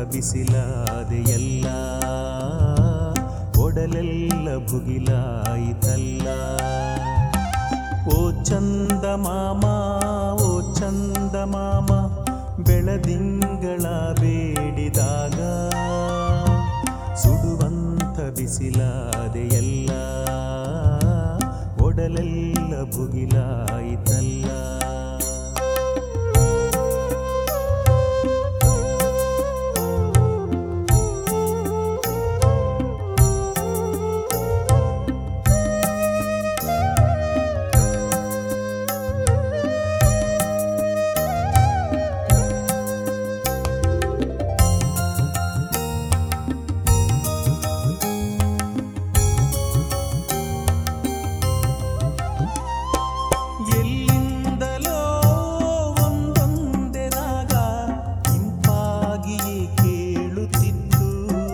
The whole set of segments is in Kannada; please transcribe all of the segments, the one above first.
ಬಿಸಿಲಾದೆಯಲ್ಲ ಒಡಲೆಲ್ಲ ಭುಗಿಲಾಯಿತಲ್ಲ ಓ ಚಂದ ಮಾಮ ಓ ಚಂದ ಮಾಮ ಬೆಳದಿಂಗಳ ಬೇಡಿದಾಗ ಸುಡುವಂತ ಬಿಸಿಲಾದೆಯಲ್ಲ ಒಡಲೆಲ್ಲ ಭುಗಿಲಾಯಿತಲ್ಲ ಎಲ್ಲಿಂದಲೋ ಒಂದೊಂದೇ ರಾಗ ಇಂಪಾಗಿಯೇ ಕೇಳುತ್ತಿತ್ತು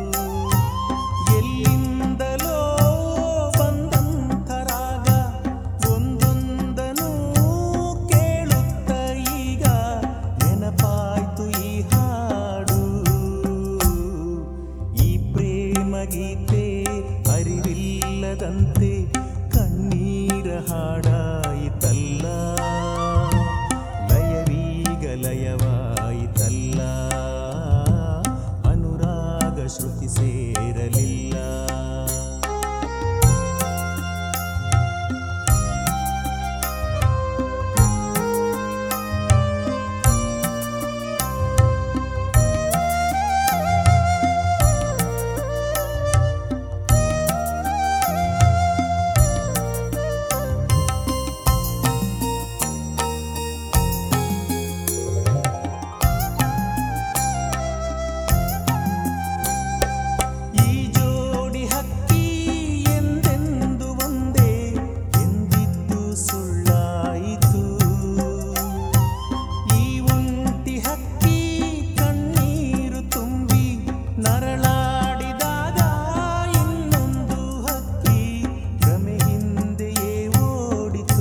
ಎಲ್ಲಿಂದಲೋ ಬಂದಂಥ ರಾಗ ಒಂದೊಂದನು ಕೇಳುತ್ತ ಈಗ ನೆನಪಾಯ್ತು ಈ ಹಾಡು ಈ ಪ್ರೇಮ ಗೀತೆ ಅರಿವಿಲ್ಲದಂತೆ ಕಣ್ಣೀರ ಹಾಡಾಯಿತಲ್ಲ ಲಯವೀಗ ಲಯವಾಯಿತಲ್ಲ ಅನುರಾಗ ಶ್ರುತಿ ಸೇರಲಿಲ್ಲ ಈ ಜೋಡಿ ಹಕ್ಕಿ ಎಂದೆಂದು ಒಂದೇ ಎಂದಿದ್ದು ಸುಳ್ಳಾಯಿತು ಈ ಒಂಟಿ ಹಕ್ಕಿ ಕಣ್ಣೀರು ತುಂಬಿ ನರಳಾಡಿದಾಗ ಇನ್ನೊಂದು ಹಕ್ಕಿ ಭ್ರಮೆ ಹಿಂದೆಯೇ ಓಡಿತು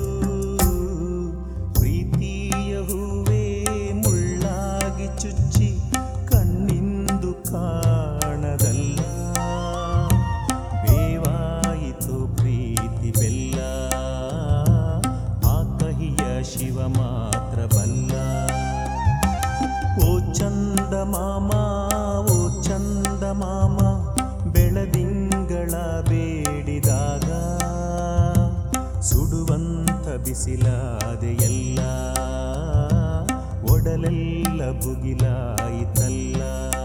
ಪ್ರೀತಿಯ ಹೂವೇ ಮುಳ್ಳಾಗಿ ಚುಚ್ಚಿ ಕಣ್ಣಿಂದು ಕಾಣದಲ್ಲ ಬೇವಾಯಿತು ಪ್ರೀತಿ ಬೆಲ್ಲ ಆ ಕಹಿಯ ಶಿವ ಮಾತ್ರ ಬಲ್ಲ ಓ ಚಂದ ಮಾಮ ಓ ಚಂದ ಮಾಮ ಬೆಳದಿಂಗಳ ಬೇಡಿದಾಗ ಸುಡುವಂತ ಬಿಸಿಲಾದೆಯಲ್ಲ ಒಡಲೆಲ್ಲ ಭುಗಿಲಾಯಿತಲ್ಲ